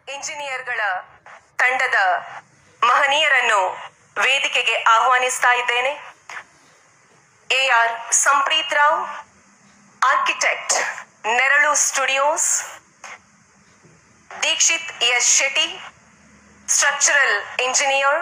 ಇಂಜಿನಿಯರ್ಗಳ ತಂಡದ ಮಹನೀಯರನ್ನು ವೇದಿಕೆಗೆ ಆಹ್ವಾನಿಸ್ತಾ ಇದ್ದೇನೆ A R Sampreeth Rao architect Neralu studios Dixit S Shetty structural engineer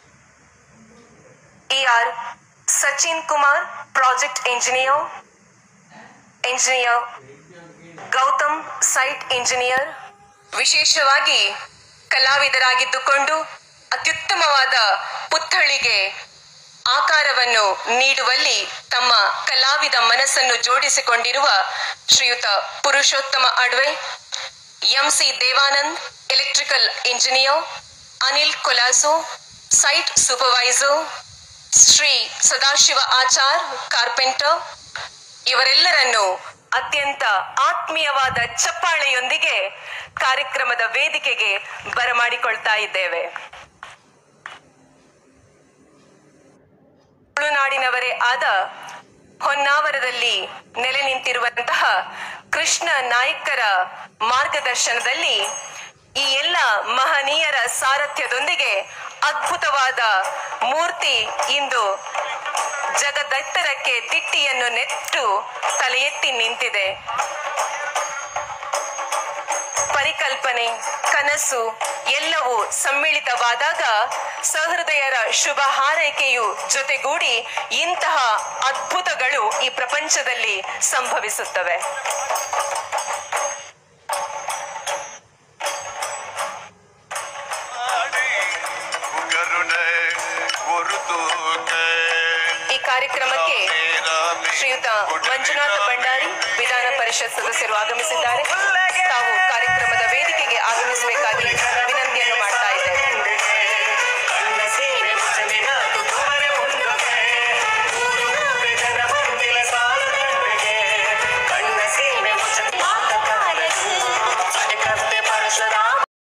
E R Sachin Kumar project engineer engineer Gautam site engineer ವಿಶೇಷವಾಗಿ ಕಲಾವಿದರಾಗಿದ್ದುಕೊಂಡು ಅತ್ಯುತ್ತಮವಾದ ಪುತ್ಥಳಿಗೆ ಆಕಾರವನ್ನು ನೀಡುವಲ್ಲಿ ತಮ್ಮ ಕಲಾವಿದ ಮನಸ್ಸನ್ನು ಜೋಡಿಸಿಕೊಂಡಿರುವ ಶ್ರೀಯುತ Purushottam Adve MC Devanand electrical engineer Anil Colaco site supervisor Shri Sadashiva Achar carpenter ಇವರೆಲ್ಲರನ್ನು ಅತ್ಯಂತ ಆತ್ಮೀಯವಾದ ಚಪ್ಪಾಳೆಯೊಂದಿಗೆ ಕಾರ್ಯಕ್ರಮದ ವೇದಿಕೆಗೆ ಬರಮಾಡಿಕೊಳ್ತಾ ಇದ್ದೇವೆ ತುಳುನಾಡಿನವರೇ ಆದ ಹೊನ್ನಾವರದಲ್ಲಿ ನೆಲೆ ನಿಂತಿರುವಂತಹ ಕೃಷ್ಣ ನಾಯ್ಕರ ಮಾರ್ಗದರ್ಶನದಲ್ಲಿ ಈ ಎಲ್ಲ ಮಹನೀಯರ ಸಾರಥ್ಯದೊಂದಿಗೆ ಅದ್ಭುತವಾದ ಮೂರ್ತಿ ಇಂದು ಜಗದೆತ್ತರಕ್ಕೆ ದಿಟ್ಟಿಯನ್ನು ನೆಟ್ಟು ತಲೆ ಎತ್ತಿ ನಿಂತಿದೆ ಪರಿಕಲ್ಪನೆ ಕನಸು ಎಲ್ಲವೂ ಸಮ್ಮಿಳಿತವಾದಾಗ ಸಹೃದಯರ ಶುಭ ಹಾರೈಕೆಯು ಜೊತೆಗೂಡಿ ಇಂತಹ ಅದ್ಭುತಗಳು ಈ ಪ್ರಪಂಚದಲ್ಲಿ ಸಂಭವಿಸುತ್ತವೆ கருணை ஒரு தூக்க ಈ ಕಾರ್ಯಕ್ರಮಕ್ಕೆ ಶ್ರೀಯುತ ಮಂಜುನಾಥ ಭಂಡಾರಿ ವಿಧಾನ ಪರಿಷತ್ ಸದಸ್ಯರು ಆಗಮಿಸಿದ್ದಾರೆ ತಾವು ಕಾರ್ಯಕ್ರಮದ ವೇದಿಕೆಗೆ ಆಗಮಿಸಬೇಕಾಗಿ